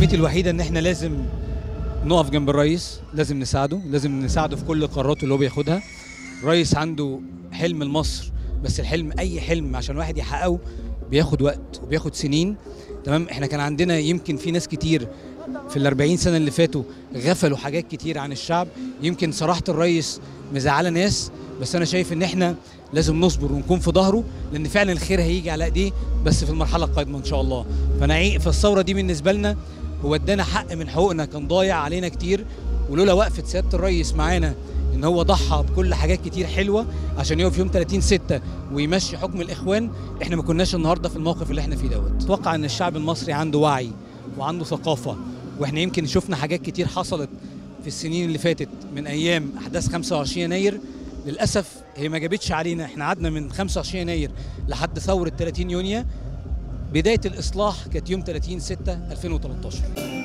رسالتي الوحيده ان احنا لازم نقف جنب الرئيس لازم نساعده لازم نساعده في كل قراراته اللي هو بياخدها الرئيس عنده حلم لمصر بس الحلم اي حلم عشان واحد يحققه بياخد وقت وبياخد سنين تمام احنا كان عندنا يمكن في ناس كتير في ال 40 سنه اللي فاتوا غفلوا حاجات كتير عن الشعب يمكن صراحه الرئيس مزعله ناس بس انا شايف ان احنا لازم نصبر ونكون في ظهره لان فعلا الخير هيجي على ايديه بس في المرحله القادمه ان شاء الله فانا عي- فالثوره دي بالنسبه لنا هو ادانا حق من حقوقنا كان ضايع علينا كتير ولولا وقفه سياده الرئيس معانا ان هو ضحى بكل حاجات كتير حلوه عشان يقف يوم 30 6 ويمشي حكم الاخوان احنا ما كناش النهارده في الموقف اللي احنا فيه دوت اتوقع ان الشعب المصري عنده وعي وعنده ثقافه واحنا يمكن شفنا حاجات كتير حصلت في السنين اللي فاتت من ايام احداث 25 يناير للاسف هي ما جابتش علينا احنا قعدنا من 25 يناير لحد ثوره 30 يونيو بدايه الاصلاح كانت يوم 30 6 2013